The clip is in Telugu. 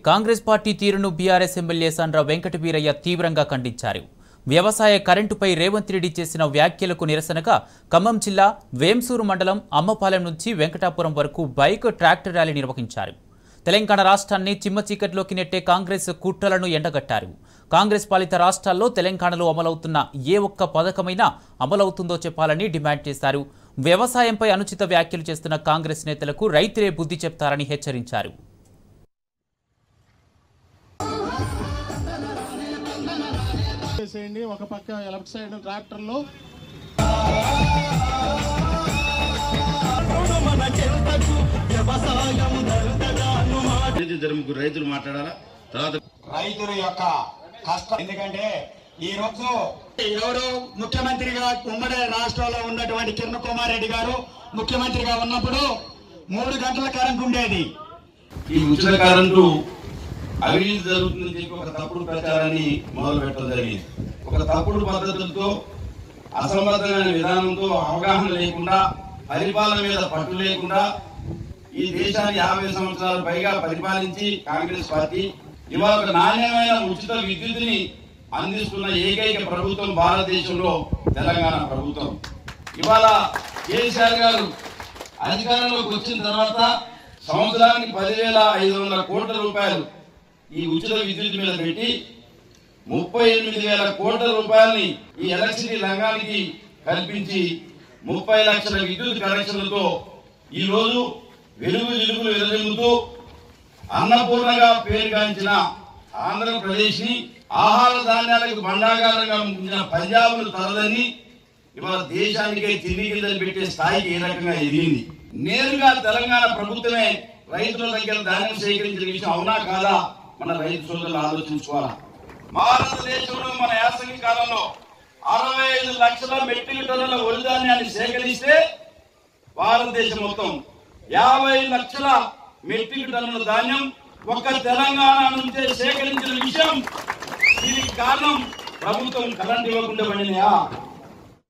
కాంగ్రెస్ పార్టీ తీరును బీఆర్ఎస్ ఎమ్మెల్యే సండ్ర వెంకటవీరయ్య తీవ్రంగా ఖండించారు వ్యవసాయ కరెంటుపై రేవంత్ రెడ్డి చేసిన వ్యాఖ్యలకు నిరసనగా ఖమ్మం జిల్లా వేంసూరు మండలం అమ్మపాలెం నుంచి వెంకటాపురం వరకు బైక్ ట్రాక్టర్ ర్యాలీ నిర్వహించారు తెలంగాణ రాష్ట్రాన్ని చిమ్మ చీకటిలోకి నెట్టే కాంగ్రెస్ కుట్రలను ఎండగట్టారు కాంగ్రెస్ పాలిత రాష్ట్రాల్లో తెలంగాణలో అమలవుతున్న ఏ ఒక్క పథకమైనా అమలవుతుందో చెప్పాలని డిమాండ్ చేశారు వ్యవసాయంపై అనుచిత వ్యాఖ్యలు చేస్తున్న కాంగ్రెస్ నేతలకు రైతులే బుద్ధి చెప్తారని హెచ్చరించారు చేసేయండి ఒక పక్క లెఫ్ట్ సైడ్ ట్రాక్టర్లు ఇద్దరు ముగ్గురు రైతులు మాట్లాడాలా తర్వాత రైతుల యొక్క కష్టం ఎందుకంటే ఈ రోజు ఎవరు ముఖ్యమంత్రిగా ఉమ్మడి రాష్ట్రంలో ఉన్నటువంటి కిరణ్ కుమార్ రెడ్డి గారు ముఖ్యమంత్రిగా ఉన్నప్పుడు మూడు గంటల కరెంట్ ఉండేది ఈ ఉచిత కరెంటు అవినీతి జరుగుతుందని చెప్పి ఒక తప్పుడు ప్రచారాన్ని మొదలు పెట్టడం జరిగింది ఒక తప్పుడు పద్ధతులతో అసంబద్ధమైన విధానంతో అవగాహన లేకుండా పరిపాలన మీద పట్టు లేకుండా ఈ దేశాన్ని యాభై సంవత్సరాలు పైగా పరిపాలించి కాంగ్రెస్ పార్టీ ఇవాళ ఒక నాణ్యమైన ఉచిత విద్యుత్తుని అందిస్తున్న ఏకైక ప్రభుత్వం భారతదేశంలో తెలంగాణ ప్రభుత్వం ఇవాళ కేసీఆర్ గారు అధికారంలోకి వచ్చిన తర్వాత సంవత్సరానికి పదివేల ఐదు వందల కోట్ల రూపాయలు ఈ ఉచిత విద్యుత్ మీద పెట్టి ముప్పై ఎనిమిది వేల కోట్ల రూపాయలని ఈ ఎలక్ట్రిసిటీ రంగానికి కల్పించి ముప్పై లక్షల విద్యుత్ కనెక్షన్లతో ఈ రోజు వెలుగు వెలుగులు వెలుగుతూ అన్నపూర్ణగా పేరుగాంచిన ఆంధ్రప్రదేశ్ ని ఆహార ధాన్యాలకు భండాగారంగా ముంచిన పంజాబ్ ను తరదని ఇవాళ దేశానికే తిరిగి కిందలు పెట్టే స్థాయికి ఏ రకంగా ఎదిగింది నేరుగా తెలంగాణ ప్రభుత్వమే రైతుల దగ్గర ధాన్యం సేకరించిన విషయం అవునా కాదా మన రైతు సోదరులు ఆలోచించుకోవాలా భారతదేశంలో మన యాసంగి కాలంలో అరవై ఐదు లక్షల మెట్రిక్ టన్నుల వరి ధాన్యాన్ని సేకరిస్తే భారతదేశం మొత్తం యాభై లక్షల మెట్రిక్ టన్నుల ధాన్యం ఒక్క తెలంగాణ నుంచే సేకరించిన విషయం దీనికి కారణం ప్రభుత్వం కరెంట్ ఇవ్వకుండా పడినాయా